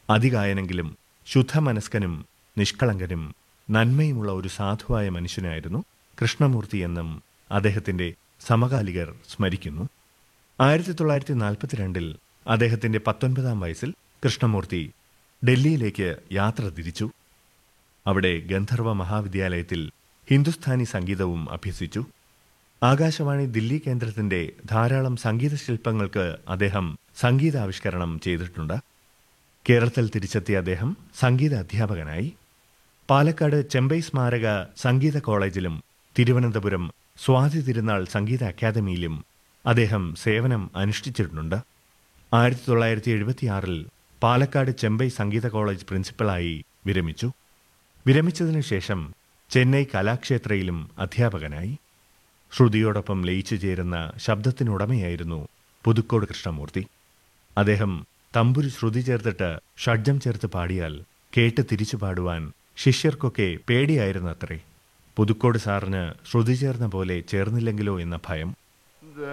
അതികായനെങ്കിലും ശുദ്ധമനസ്കനും നിഷ്കളങ്കനും നന്മയുമുള്ള ഒരു സാധുവായ മനുഷ്യനായിരുന്നു കൃഷ്ണമൂർത്തി എന്നും അദ്ദേഹത്തിന്റെ സമകാലികർ സ്മരിക്കുന്നു ആയിരത്തി തൊള്ളായിരത്തി നാൽപ്പത്തിരണ്ടിൽ അദ്ദേഹത്തിന്റെ പത്തൊൻപതാം വയസ്സിൽ കൃഷ്ണമൂർത്തി ഡൽഹിയിലേക്ക് യാത്ര തിരിച്ചു അവിടെ ഗന്ധർവ മഹാവിദ്യാലയത്തിൽ ഹിന്ദുസ്ഥാനി സംഗീതവും അഭ്യസിച്ചു ആകാശവാണി ദില്ലി കേന്ദ്രത്തിന്റെ ധാരാളം സംഗീത ശില്പങ്ങൾക്ക് അദ്ദേഹം സംഗീതാവിഷ്കരണം ചെയ്തിട്ടുണ്ട് കേരളത്തിൽ തിരിച്ചെത്തിയ അദ്ദേഹം സംഗീത അധ്യാപകനായി പാലക്കാട് ചെമ്പൈ സ്മാരക സംഗീത കോളേജിലും തിരുവനന്തപുരം സ്വാതി തിരുനാൾ സംഗീത അക്കാദമിയിലും അദ്ദേഹം സേവനം അനുഷ്ഠിച്ചിട്ടുണ്ട് ആയിരത്തി തൊള്ളായിരത്തി എഴുപത്തിയാറിൽ പാലക്കാട് ചെമ്പൈ സംഗീത കോളേജ് പ്രിൻസിപ്പലായി വിരമിച്ചു വിരമിച്ചതിനു ശേഷം ചെന്നൈ കലാക്ഷേത്രയിലും അധ്യാപകനായി ശ്രുതിയോടൊപ്പം ലയിച്ചു ചേരുന്ന ശബ്ദത്തിനുടമയായിരുന്നു പുതുക്കോട് കൃഷ്ണമൂർത്തി അദ്ദേഹം തമ്പുരു ശ്രുതി ചേർത്തിട്ട് ഷഡ്ജം ചേർത്ത് പാടിയാൽ കേട്ട് തിരിച്ചു പാടുവാൻ ശിഷ്യർക്കൊക്കെ പേടിയായിരുന്നത്രേ പുതുക്കോട് സാറിന് ശ്രുതി ചേർന്ന പോലെ ചേർന്നില്ലെങ്കിലോ എന്ന ഭയം